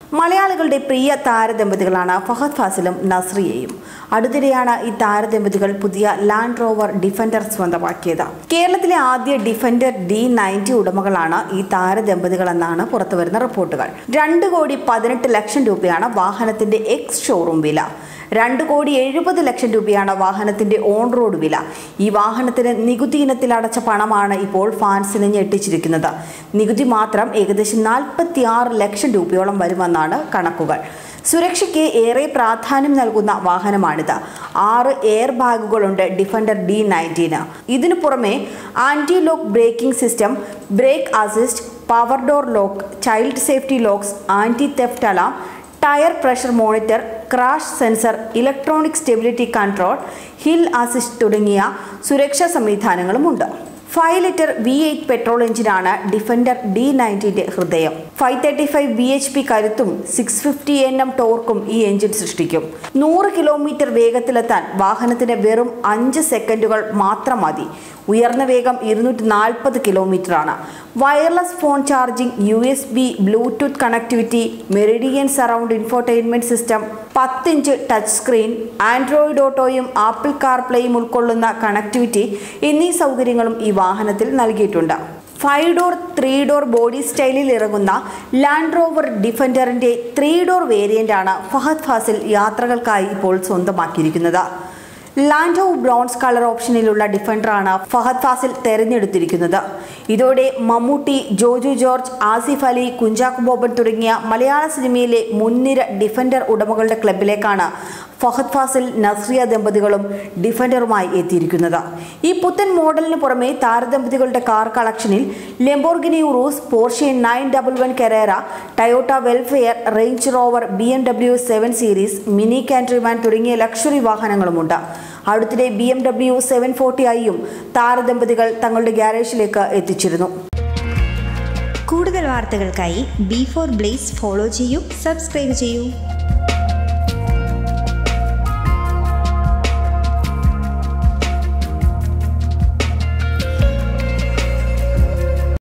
മലയാളികളുടെ പ്രിയ താരദമ്പതികളാണ് ഫഹദ് ഫാസിലും നസ്രിയയും അടുത്തിടെയാണ് ഈ താരദമ്പതികൾ പുതിയ ലാൻഡ് റോവർ ഡിഫൻഡർ സ്വന്തമാക്കിയത് കേരളത്തിലെ ആദ്യ ഡിഫൻഡർ ഡി നയൻറ്റി ഉടമകളാണ് ഈ താരദമ്പതികളെന്നാണ് പുറത്തുവരുന്ന റിപ്പോർട്ടുകൾ രണ്ട് കോടി പതിനെട്ട് ലക്ഷം രൂപയാണ് വാഹനത്തിന്റെ എക്സ് ഷോറൂം വില രണ്ട് കോടി എഴുപത് ലക്ഷം രൂപയാണ് വാഹനത്തിന്റെ ഓൺ റോഡ് വില ഈ വാഹനത്തിന് നികുതി ഇനത്തിൽ അടച്ച പണമാണ് ഇപ്പോൾ ഫാൻസിനെ ഞെട്ടിച്ചിരിക്കുന്നത് നികുതി മാത്രം ഏകദേശം നാൽപ്പത്തി ആറ് ലക്ഷം രൂപയോളം വരുമെന്നാണ് കണക്കുകൾ സുരക്ഷയ്ക്ക് ഏറെ പ്രാധാന്യം നൽകുന്ന വാഹനമാണിത് ആറ് എയർ ബാഗുകളുണ്ട് ഡിഫൻഡർ ഡി നയൻറ്റീന് ഇതിനു പുറമെ anti lock braking system brake assist power door lock child safety locks anti theft alarm tyre pressure monitor crash sensor electronic stability control hill assist തുടങ്ങിയ സുരക്ഷാ സംവിധാനങ്ങളുമുണ്ട് five litre V eight petrol എഞ്ചിനാണ് Defender D നയൻറ്റീൻ്റെ ഹൃദയം five thirty five B H P കരുത്തും six fifty N M ടോർക്കും ഈ engine സൃഷ്ടിക്കും നൂറ് കിലോമീറ്റർ വേഗത്തിലെത്താൻ വാഹനത്തിന് വെറും അഞ്ച് സെക്കൻഡുകൾ മാത്രം മതി ഉയർന്ന വേഗം ഇരുന്നൂറ്റി നാൽപ്പത് കിലോമീറ്റർ ആണ് wireless phone charging U S B Bluetooth connectivity Meridian surround infotainment system പത്തിഞ്ച് ടച്ച് സ്ക്രീൻ ആൻഡ്രോയിഡ് ഓട്ടോയും ആപ്പിൾ കാർപ്ലേയും ഉൾക്കൊള്ളുന്ന കണക്ടിവിറ്റി എന്നീ സൗകര്യങ്ങളും ഈ വാഹനത്തിൽ നൽകിയിട്ടുണ്ട് five door three door body സ്റ്റൈലിൽ ഇറങ്ങുന്ന ലാൻഡ് റോവർ ഡിഫൻഡറിന്റെ ത്രീ ഡോർ വേരിയന്റാണ് ഫഹദ് ഫാസിൽ യാത്രകൾക്കായി ഇപ്പോൾ സ്വന്തമാക്കിയിരിക്കുന്നത് ലാൻഡോ ബ്രോൺസ് കളർ ഓപ്ഷനിലുള്ള ഡിഫൻഡറാണ് ഫഹദ് ഫാസിൽ തെരഞ്ഞെടുത്തിരിക്കുന്നത് ഇതോടെ മമ്മൂട്ടി ജോജു ജോർജ് ആസിഫ് അലി കുഞ്ചാക്കു ബോബൻ തുടങ്ങിയ മലയാള സിനിമയിലെ മുൻനിര ഡിഫൻഡർ ഉടമകളുടെ ക്ലബിലേക്കാണ് ഫഹദ് ഫാസിൽ നസ്രിയ ദമ്പതികളും ഡിഫൻഡറുമായി എത്തിയിരിക്കുന്നത് ഈ പുത്തൻ മോഡലിന് പുറമെ താരദമ്പതികളുടെ കാർ കളക്ഷനിൽ Lamborghini Urus Porsche nine double one Carrera Toyota Vellfire Range Rover B M W seven series Mini Countryman തുടങ്ങിയ ലക്ഷറി വാഹനങ്ങളുമുണ്ട് അടുത്തിടെ B M W seven forty ഐയും താരദമ്പതികൾ തങ്ങളുടെ ഗ്യാരേജിലേക്ക് എത്തിച്ചിരുന്നു കൂടുതൽ വാർത്തകൾക്കായി ബി ഫോർ ബ്ലേസ് ഫോളോ ചെയ്യൂ സബ്സ്ക്രൈബ് ചെയ്യൂ